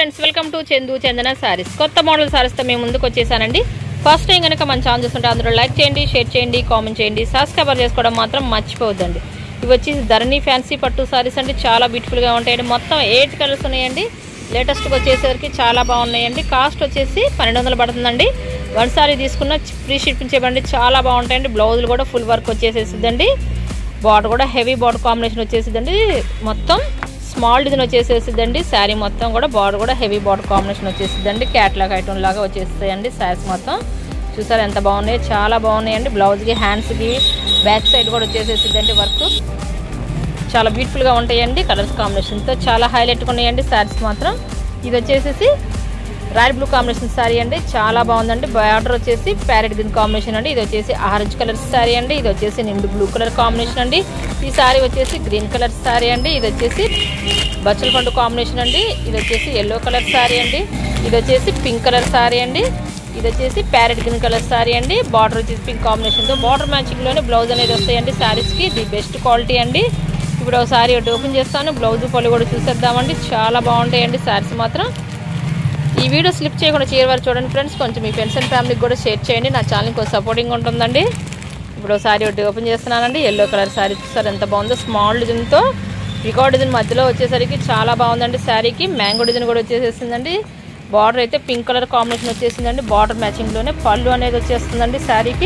friends welcome to Chandu Chandana saris కొత్త model సారీస్తో మేము ముందుకు వచ్చేసానండి ఫస్ట్ టైం కనుక మన ఛానల్ చూస్తుంటే అందరూ లైక్ చేయండి షేర్ చేయండి కామెంట్ చేయండి సబ్స్క్రైబర్ చేసుకోవడం మాత్రం మర్చిపోవద్దండి ఇవి వచ్చి ధరణి ఫ్యాన్సీ పట్టు సారీస్ అండి చాలా బ్యూటిఫుల్గా ఉంటాయండి మొత్తం ఎయిట్ కలర్స్ ఉన్నాయండి లేటెస్ట్గా వచ్చేసరికి చాలా బాగున్నాయండి కాస్ట్ వచ్చేసి పన్నెండు వందలు పడుతుందండి వన్ సారీ తీసుకున్న ఫ్రీ షిప్పింగ్ చేయబండి చాలా బాగుంటాయండి బ్లౌజులు కూడా ఫుల్ వర్క్ వచ్చేసేసిద్దండి బార్డర్ కూడా హెవీ బార్డర్ కాంబినేషన్ వచ్చేసిద్దండి మొత్తం స్మాల్ డిజైన్ వచ్చేసేసిద్దండి శారీ మొత్తం కూడా బార్డర్ కూడా హెవీ బార్డర్ కాంబినేషన్ వచ్చేసిద్దండి క్యాట్లాగ్ ఐటమ్ లాగా వచ్చేస్తాయండి శారీస్ మొత్తం చూసారు ఎంత బాగున్నాయి చాలా బాగున్నాయండి బ్లౌజ్కి హ్యాండ్స్కి బ్యాక్ సైడ్ కూడా వచ్చేసేసిద్దండి వర్క్ చాలా బ్యూటిఫుల్గా ఉంటాయండి కలర్స్ కాంబినేషన్తో చాలా హైలైట్గా ఉన్నాయండి శారీస్ మాత్రం ఇది వచ్చేసేసి రాయల్ బ్లూ కాంబినేషన్ శారీ అండి చాలా బాగుందండి బార్డర్ వచ్చేసి ప్యారెట్ గ్రీన్ కాంబినేషన్ అండి ఇది వచ్చేసి ఆరెంజ్ కలర్ శారీ అండి ఇది వచ్చేసి నిండు బ్లూ కలర్ కాంబినేషన్ అండి ఈ శారీ వచ్చేసి గ్రీన్ కలర్ శారీ అండి ఇది వచ్చేసి బచ్చల పండు కాంబినేషన్ అండి ఇది వచ్చేసి ఎల్లో కలర్ శారీ అండి ఇది వచ్చేసి పింక్ కలర్ శారీ అండి ఇది వచ్చేసి ప్యారెట్ గ్రీన్ కలర్ శారీ అండి బార్డర్ వచ్చేసి పింక్ కాంబినేషన్తో బార్డర్ మ్యాచింగ్లోనే బ్లౌజ్ అనేది వస్తాయండి శారీస్కి ది బెస్ట్ క్వాలిటీ అండి ఇప్పుడు ఒకసారి ఒకటి ఓపెన్ చేస్తాను బ్లౌజ్ పళ్ళు కూడా చూసేద్దామండి చాలా బాగుంటాయండి శారీస్ మాత్రం ఈ వీడియో స్లిప్ చేయకుండా చేయని వారు చూడండి ఫ్రెండ్స్ కొంచెం మీ ఫ్రెండ్స్ అండ్ ఫ్యామిలీకి కూడా షేర్ చేయండి నా ఛానల్ కొంచెం సపోర్టింగ్ ఉంటుందండి ఇప్పుడు ఒకసారి ఒకటి ఓపెన్ చేస్తున్నానండి ఎల్లో కలర్ శారీ చూస్తారు ఎంత బాగుందో స్మాల్ డిజైన్తో రికార్డ్ డిజైన్ మధ్యలో వచ్చేసరికి చాలా బాగుందండి శారీకి మ్యాంగో డిజైన్ కూడా వచ్చేసేసిందండి బార్డర్ అయితే పింక్ కలర్ కాంబినేషన్ వచ్చేసిందండి బార్డర్ మ్యాచింగ్లోనే పళ్ళు అనేది వచ్చేస్తుందండి శారీకి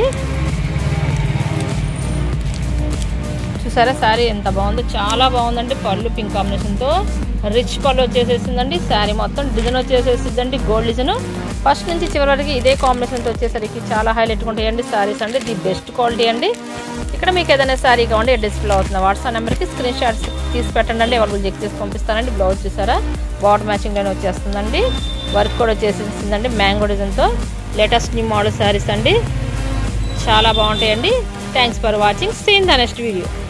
చూసారా శారీ ఎంత బాగుందో చాలా బాగుందండి పళ్ళు పింక్ కాంబినేషన్తో రిచ్ పళ్ళు వచ్చేసేసిందండి శారీ మొత్తం డిజైన్ వచ్చేసేసిందండి గోల్డ్ డిజైన్ ఫస్ట్ నుంచి చివరి వరకు ఇదే కాంబినేషన్తో వచ్చేసరికి చాలా హైలైట్ ఉంటాయండి శారీస్ అండి ది బెస్ట్ క్వాలిటీ అండి ఇక్కడ మీకు ఏదైనా శారీ కావండి డిస్ప్లే అవుతుంది వాట్సాప్ నెంబర్కి స్క్రీన్ షాట్స్ తీసి పెట్టండి అండి అవైలబుల్ చెక్ చేసి పంపిస్తానండి బ్లౌజ్ చూసారా బార్డర్ మ్యాచింగ్లోనే వచ్చేస్తుందండి వర్క్ కూడా వచ్చేసిందండి మ్యాంగో డిజైన్తో లేటెస్ట్ న్యూ మోడల్ శారీస్ అండి చాలా బాగుంటాయండి thanks for watching see the next video